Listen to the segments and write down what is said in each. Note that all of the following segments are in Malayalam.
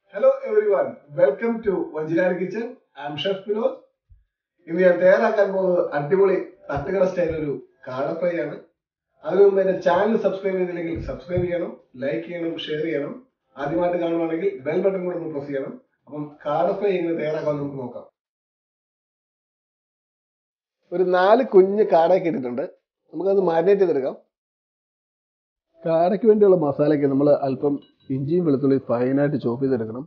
hello everyone welcome to Vanchinad kitchen I'm chef Vinod ഇന്ന് ഞാൻ തയ്യാറാക്കാൻ പോകുന്നത് അടിപൊളി തട്ടുകട സ്റ്റൈൽ ഒരു കാട ഫ്രൈ ആണ് അതിനു മുമ്പ് എന്റെ ചാനൽ സബ്സ്ക്രൈബ് ചെയ്തില്ലെങ്കിൽ സബ്സ്ക്രൈബ് ചെയ്യണം ലൈക്ക് ചെയ്യണം ഷെയർ ചെയ്യണം ആദ്യമായിട്ട് കാണുവാണെങ്കിൽ ബെൽ ബട്ടൺ കൂടെ ഒന്ന് പ്രസ് ചെയ്യണം അപ്പം കാട ഫ്രൈ എങ്ങനെ തയ്യാറാക്കാൻ നമുക്ക് നോക്കാം ഒരു നാല് കുഞ്ഞ് കാടയൊക്കെ ഇട്ടിട്ടുണ്ട് നമുക്കത് മാരിനേറ്റ് ചെയ്തെടുക്കാം കാടയ്ക്ക് വേണ്ടിയുള്ള മസാലയ്ക്ക് നമ്മൾ അല്പം ഇഞ്ചിയും വെളുത്തുള്ളി ഫൈനായിട്ട് ചോപ്പ് ചെയ്തെടുക്കണം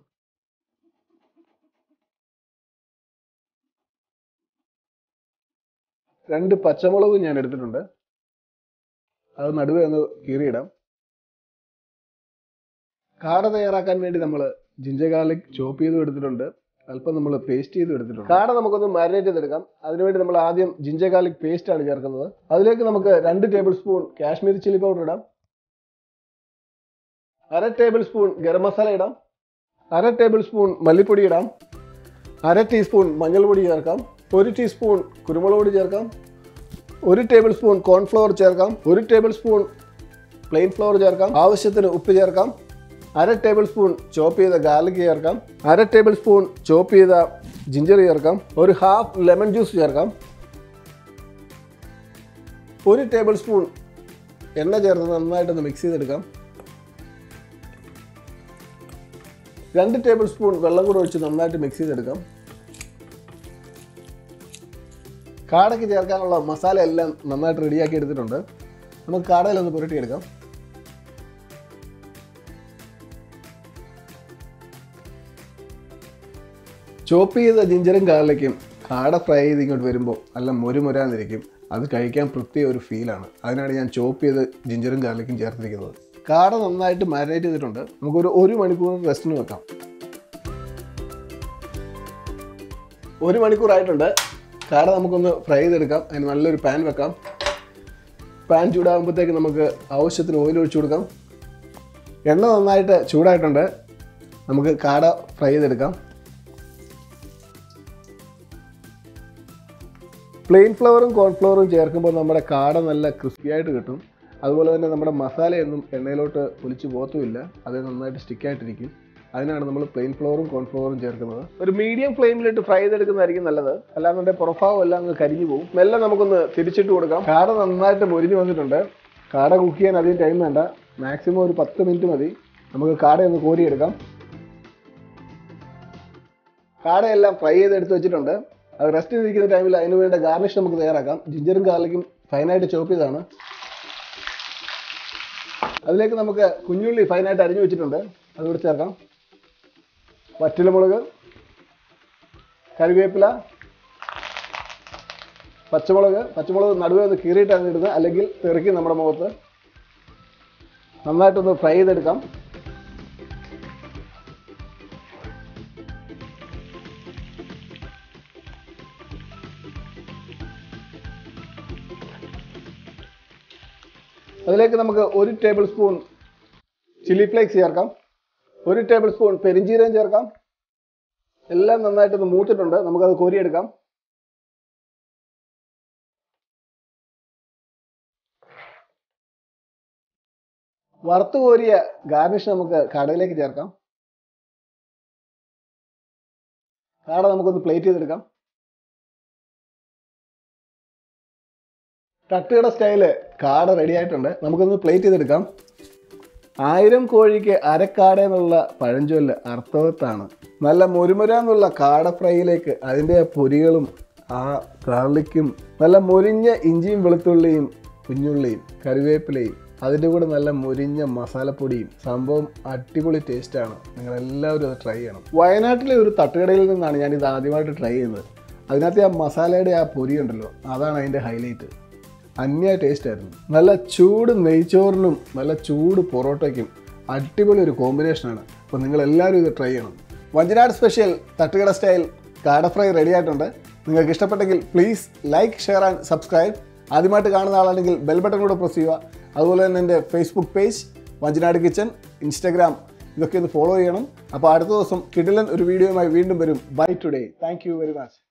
രണ്ട് പച്ചമുളകും ഞാൻ എടുത്തിട്ടുണ്ട് അത് നടുവേ ഒന്ന് കീറിയിടാം കാട തയ്യാറാക്കാൻ വേണ്ടി നമ്മൾ ജിഞ്ചർ ഗാർലിക് ചോപ്പ് ചെയ്തും എടുത്തിട്ടുണ്ട് അല്പം നമ്മൾ പേസ്റ്റ് ചെയ്തും എടുത്തിട്ടുണ്ട് കാട നമുക്കൊന്ന് മാരിനേറ്റ് ചെയ്തെടുക്കാം അതിനുവേണ്ടി നമ്മൾ ആദ്യം ജിഞ്ചർ ഗാർലിക് പേസ്റ്റ് ആണ് ചേർക്കുന്നത് അതിലേക്ക് നമുക്ക് രണ്ട് tablespoon Kashmiri chilli powder ഇടാം അര ടേബിൾ സ്പൂൺ ഗരം മസാല ഇടാം അര ടേബിൾ സ്പൂൺ മല്ലിപ്പൊടി ഇടാം അര ടീസ്പൂൺ മഞ്ഞൾപ്പൊടി ചേർക്കാം ഒരു ടീസ്പൂൺ കുരുമുളക് പൊടി ചേർക്കാം ഒരു ടേബിൾ സ്പൂൺ കോൺഫ്ലവർ ചേർക്കാം ഒരു ടേബിൾ സ്പൂൺ പ്ലെയിൻ ഫ്ലവർ ചേർക്കാം ആവശ്യത്തിന് ഉപ്പ് ചേർക്കാം അര ടേബിൾ സ്പൂൺ ചോപ്പ് ചെയ്ത ഗാർലിക് ചേർക്കാം അര ടേബിൾ സ്പൂൺ ചോപ്പ് ചെയ്ത ജിഞ്ചർ ചേർക്കാം ഒരു ഹാഫ് ലെമൺ ജ്യൂസ് ചേർക്കാം ഒരു ടേബിൾ സ്പൂൺ എണ്ണ ചേർത്ത് നന്നായിട്ടൊന്ന് മിക്സ് ചെയ്തെടുക്കാം രണ്ട് ടേബിൾ സ്പൂൺ വെള്ളം കൂടെ ഒഴിച്ച് നന്നായിട്ട് മിക്സ് ചെയ്തെടുക്കാം കാടയ്ക്ക് ചേർക്കാനുള്ള മസാല എല്ലാം നന്നായിട്ട് റെഡിയാക്കി എടുത്തിട്ടുണ്ട് നമുക്ക് കാടയിലൊന്ന് പുരട്ടിയെടുക്കാം ചോപ്പ് ചെയ്ത ജിഞ്ചറും ഗാർലിക്കും കാട ഫ്രൈ ചെയ്ത് ഇങ്ങോട്ട് വരുമ്പോൾ നല്ല മൊരുമൊരാന്നിരിക്കും അത് കഴിക്കാൻ പ്രത്യേക ഒരു ഫീലാണ് അതിനാണ് ഞാൻ ചോപ്പ് ചെയ്ത് ജിഞ്ചറും ഗാർലിക്കും ചേർത്തിരിക്കുന്നത് കാട നന്നായിട്ട് മാരിനേറ്റ് ചെയ്തിട്ടുണ്ട് നമുക്കൊരു ഒരു മണിക്കൂർ റെസ്റ്റിന് വെക്കാം ഒരു മണിക്കൂറായിട്ടുണ്ട് കാട നമുക്കൊന്ന് ഫ്രൈ ചെയ്തെടുക്കാം അതിന് നല്ലൊരു പാൻ വെക്കാം പാൻ ചൂടാകുമ്പോഴത്തേക്ക് നമുക്ക് ആവശ്യത്തിന് ഓയിൽ ഒഴിച്ചു കൊടുക്കാം എണ്ണ നന്നായിട്ട് ചൂടായിട്ടുണ്ട് നമുക്ക് കാട ഫ്രൈ ചെയ്തെടുക്കാം പ്ലെയിൻ ഫ്ലവറും കോൺഫ്ലവറും ചേർക്കുമ്പോൾ നമ്മുടെ കാട നല്ല ക്രിസ്പി ആയിട്ട് കിട്ടും അതുപോലെ തന്നെ നമ്മുടെ മസാലയൊന്നും എണ്ണയിലോട്ട് ഒലിച്ചു പോത്തുമില്ല അത് നന്നായിട്ട് സ്റ്റിക്കായിട്ടിരിക്കും അതിനാണ് നമ്മൾ പ്ലെയിൻ ഫ്ലവറും കോൺഫ്ലവറും ചേർക്കുന്നത് ഒരു മീഡിയം ഫ്ലെയിമിലിട്ട് ഫ്രൈ ചെയ്തെടുക്കുന്നതായിരിക്കും നല്ലത് അല്ലാന്നുണ്ടെങ്കിൽ പുറഭാവം എല്ലാം അങ്ങ് കരിഞ്ഞു പോകും മെല്ലെ നമുക്കൊന്ന് തിരിച്ചിട്ട് കൊടുക്കാം കാട നന്നായിട്ട് മൊരിഞ്ഞു വന്നിട്ടുണ്ട് കാട കുക്ക് ചെയ്യാൻ അധികം ടൈം വേണ്ട മാക്സിമം ഒരു പത്ത് മിനിറ്റ് മതി നമുക്ക് കാടയൊന്ന് കോരിയെടുക്കാം കാടയെല്ലാം ഫ്രൈ ചെയ്തെടുത്ത് വെച്ചിട്ടുണ്ട് അത് റെസ്റ്റ് ചെയ്തിരിക്കുന്ന ടൈമിൽ അതിന് വേണ്ട ഗാർണിഷ് നമുക്ക് തയ്യാറാക്കാം ജിഞ്ചറും ഗാർലിക്കും ഫൈനായിട്ട് ചോപ്പ് ചെയ്താണ് അതിലേക്ക് നമുക്ക് കുഞ്ഞുള്ളി ഫൈനായിട്ട് അരിഞ്ഞു വെച്ചിട്ടുണ്ട് അതുകൂടെ ചേർക്കാം വറ്റലുമുളക് കറിവേപ്പില പച്ചമുളക് പച്ചമുളക് നടുവേ ഒന്ന് കീറിയിട്ടാണ് ഇടുന്നത് അല്ലെങ്കിൽ തെറിക്കും നമ്മുടെ മുഖത്ത് നന്നായിട്ടൊന്ന് ഫ്രൈ ചെയ്തെടുക്കാം അതിലേക്ക് നമുക്ക് ഒരു ടേബിൾ സ്പൂൺ ചില്ലി ഫ്ലേക്സ് ചേർക്കാം ഒരു ടേബിൾ സ്പൂൺ പെരിഞ്ചീരകം ചേർക്കാം എല്ലാം നന്നായിട്ടൊന്ന് മൂത്തിട്ടുണ്ട് നമുക്കത് കോരിയെടുക്കാം വറുത്ത് കോരിയ ഗാർണിഷ് നമുക്ക് കടയിലേക്ക് ചേർക്കാം കാട നമുക്കൊന്ന് പ്ലേറ്റ് ചെയ്തെടുക്കാം തട്ടുകട സ്റ്റൈല് കാട റെഡി ആയിട്ടുണ്ട് നമുക്കൊന്ന് പ്ലേറ്റ് ചെയ്തെടുക്കാം ആയിരം കോഴിക്ക് അരക്കാട എന്നുള്ള പഴഞ്ചൊല്ല് അർത്ഥവത്താണ് നല്ല മുരുമുര എന്നുള്ള കാട ഫ്രൈയിലേക്ക് അതിൻ്റെ പൊരികളും ആ ഗാർലിക്കും നല്ല മുരിഞ്ഞ ഇഞ്ചിയും വെളുത്തുള്ളിയും കുഞ്ഞുള്ളിയും കറിവേപ്പിലയും അതിൻ്റെ കൂടെ നല്ല മുരിഞ്ഞ മസാലപ്പൊടിയും സംഭവം അടിപൊളി ടേസ്റ്റാണ് നിങ്ങൾ എല്ലാവരും അത് ട്രൈ ചെയ്യണം വയനാട്ടിലെ ഒരു തട്ടുകടയിൽ നിന്നാണ് ഞാൻ ഇത് ആദ്യമായിട്ട് ട്രൈ ചെയ്യുന്നത് അതിനകത്ത് ആ മസാലയുടെ ആ പൊരി ഉണ്ടല്ലോ അതാണ് അതിൻ്റെ ഹൈലൈറ്റ് അന്യ ടേസ്റ്റ് ആയിരുന്നു നല്ല ചൂട് നെയ്ച്ചോറിനും നല്ല ചൂട് പൊറോട്ടയ്ക്കും അടിപൊളി ഒരു കോമ്പിനേഷനാണ് അപ്പോൾ നിങ്ങൾ എല്ലാവരും ഇത് ട്രൈ ചെയ്യണം വഞ്ചനാട് സ്പെഷ്യൽ തട്ടുകട സ്റ്റൈൽ കാട ഫ്രൈ റെഡി ആയിട്ടുണ്ട് നിങ്ങൾക്ക് ഇഷ്ടപ്പെട്ടെങ്കിൽ please like share and subscribe ആദ്യമായിട്ട് കാണുന്ന ആളാണെങ്കിൽ ബെൽ ബട്ടൺ കൂടെ പ്രസ് ചെയ്യുക അതുപോലെ തന്നെ എൻ്റെ Facebook page Vanchanad kitchen Instagram ഇതൊക്കെ ഒന്ന് ഫോളോ ചെയ്യണം അപ്പോൾ അടുത്ത ദിവസം കിടിലൻ ഒരു വീഡിയോയുമായി വീണ്ടും വരും bye today thank you very much